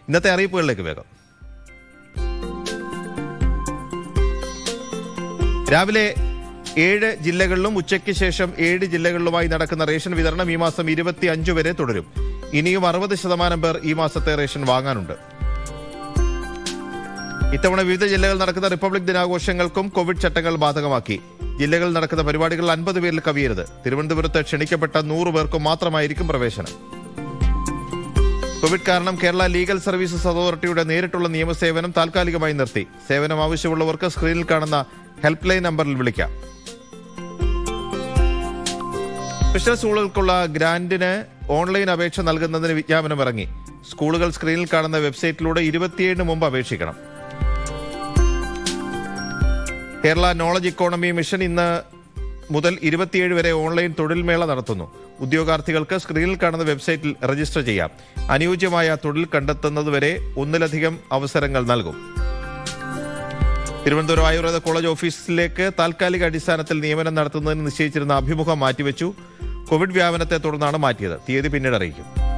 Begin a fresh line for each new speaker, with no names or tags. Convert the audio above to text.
ഇന്നത്തെ അറിയിപ്പുകളിലേക്ക് വേഗം രാവിലെ ഏഴ് ജില്ലകളിലും ഉച്ചയ്ക്ക് ശേഷം ഏഴ് ജില്ലകളിലുമായി നടക്കുന്ന റേഷൻ വിതരണം ഈ മാസം ഇരുപത്തി അഞ്ച് വരെ തുടരും ഇനിയും അറുപത് ശതമാനം പേർ ഈ മാസത്തെ റേഷൻ വാങ്ങാനുണ്ട് ഇത്തവണ വിവിധ ജില്ലകളിൽ നടക്കുന്ന റിപ്പബ്ലിക് ദിനാഘോഷങ്ങൾക്കും കോവിഡ് ചട്ടങ്ങൾ ബാധകമാക്കി ജില്ലകളിൽ നടക്കുന്ന പരിപാടികൾ അൻപത് പേരിൽ കവിയരുത് തിരുവനന്തപുരത്ത് ക്ഷണിക്കപ്പെട്ട നൂറ് പേർക്കും മാത്രമായിരിക്കും പ്രവേശനം കോവിഡ് കാരണം കേരള ലീഗൽ സർവീസസ് അതോറിറ്റിയുടെ നേരിട്ടുള്ള നിയമസേവനം താൽക്കാലികമായി നിർത്തി സേവനം ആവശ്യമുള്ളവർക്ക് സ്ക്രീനിൽ കാണുന്ന ഹെൽപ്പ് ലൈൻ നമ്പറിൽ വിളിക്കാം സ്പെഷ്യൽ സ്കൂളുകൾക്കുള്ള ഗ്രാന്റിന് ഓൺലൈൻ അപേക്ഷ നൽകുന്നതിന് വിജ്ഞാപനം ഇറങ്ങി സ്കൂളുകൾ സ്ക്രീനിൽ കാണുന്ന വെബ്സൈറ്റിലൂടെ ഇരുപത്തിയേഴിന് മുമ്പ് അപേക്ഷിക്കണം കേരള നോളജ് ഇക്കോണമി മിഷൻ ഇന്ന് മുതൽ ഇരുപത്തിയേഴ് വരെ ഓൺലൈൻ തൊഴിൽ മേള നടത്തുന്നു ഉദ്യോഗാർത്ഥികൾക്ക് സ്ക്രീനിൽ കാണുന്ന വെബ്സൈറ്റിൽ രജിസ്റ്റർ ചെയ്യാം അനുയോജ്യമായ തൊഴിൽ കണ്ടെത്തുന്നതുവരെ ഒന്നിലധികം അവസരങ്ങൾ നൽകും തിരുവനന്തപുരം ആയുർവേദ കോളേജ് ഓഫീസിലേക്ക് താൽക്കാലിക അടിസ്ഥാനത്തിൽ നിയമനം നടത്തുന്നതിന് നിശ്ചയിച്ചിരുന്ന അഭിമുഖം മാറ്റിവെച്ചു കോവിഡ് വ്യാപനത്തെ തുടർന്നാണ് മാറ്റിയത് തീയതി പിന്നീട് അറിയിക്കും